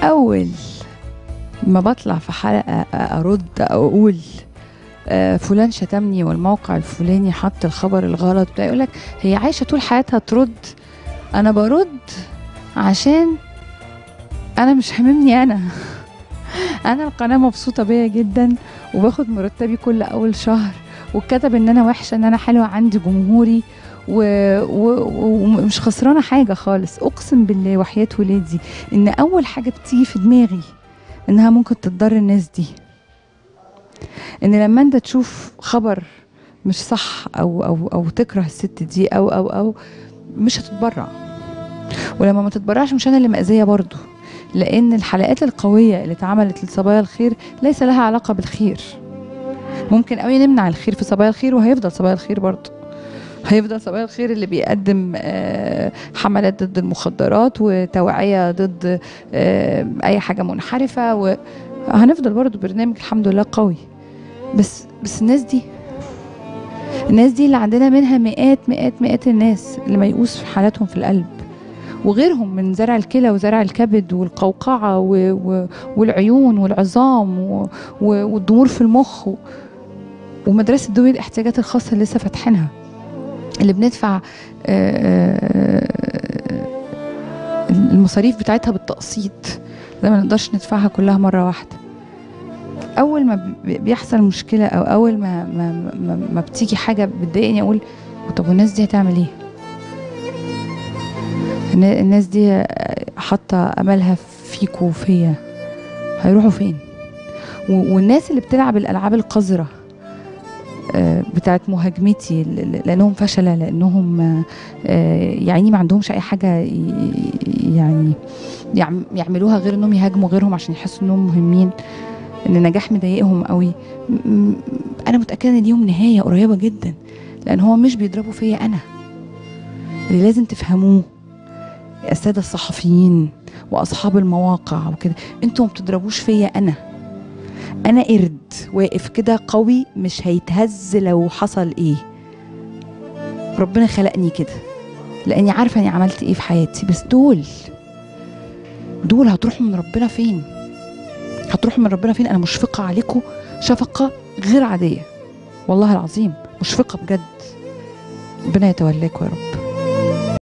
اول ما بطلع في حلقه ارد او اقول آه، فلان شتمني والموقع الفلاني حط الخبر الغلط بتاع يقول لك هي عايشه طول حياتها ترد انا برد عشان انا مش هممني انا انا القناه مبسوطه بيا جدا وباخد مرتبي كل اول شهر وكتب ان انا وحشه ان انا حلوه عندي جمهوري و- و- ومش خسرانه حاجه خالص اقسم بالله وحياه ولادي ان اول حاجه بتيجي في دماغي انها ممكن تضر الناس دي ان لما انت تشوف خبر مش صح او او او تكره الست دي او او او مش هتتبرع ولما ما تتبرعش مش انا اللي مأذيه برضو لان الحلقات القويه اللي اتعملت لصبايا الخير ليس لها علاقه بالخير ممكن قوي نمنع الخير في صبايا الخير وهيفضل صبايا الخير برضو هيفضل صبايا الخير اللي بيقدم آه، حملات ضد المخدرات وتوعية ضد آه، أي حاجة منحرفة وهنفضل برضو برنامج الحمد لله قوي بس بس الناس دي الناس دي اللي عندنا منها مئات مئات مئات الناس اللي ميؤوس في حالاتهم في القلب وغيرهم من زرع الكلى وزرع الكبد والقوقعة و... و... والعيون والعظام و... و... والضمور في المخ و... ومدرسة ذوي الاحتياجات الخاصة اللي لسه فاتحينها اللي بندفع آه، آه، المصاريف بتاعتها بالتقسيط ده ما نقدرش ندفعها كلها مرة واحدة أول ما بي- بيحصل مشكلة أو أول ما ما, ما, ما بتيجي حاجة بتضايقني أقول طب والناس دي هتعمل إيه؟ النا- الناس دي حاطة أملها فيكوا وفيا هيروحوا فين؟ و- والناس اللي بتلعب الألعاب القذرة آه، بتاعت مهاجمتي ل- ل- لانهم فشله لانهم آه، آه، يعني ما عندهمش اي حاجه ي- يعني يعم- يعملوها غير انهم يهاجموا غيرهم عشان يحسوا انهم مهمين ان النجاح مضايقهم قوي م- م- انا متاكده ان ليهم نهايه قريبه جدا لان هو مش بيضربوا فيا انا اللي لازم تفهموه الساده الصحفيين واصحاب المواقع وكده انتوا ما بتضربوش فيا انا انا قرد واقف كده قوي مش هيتهز لو حصل ايه ربنا خلقني كده لاني عارفه اني عملت ايه في حياتي بس دول دول هتروحوا من ربنا فين هتروحوا من ربنا فين انا مشفقه عليكم شفقه غير عاديه والله العظيم مشفقه بجد ربنا يتولاكم يا رب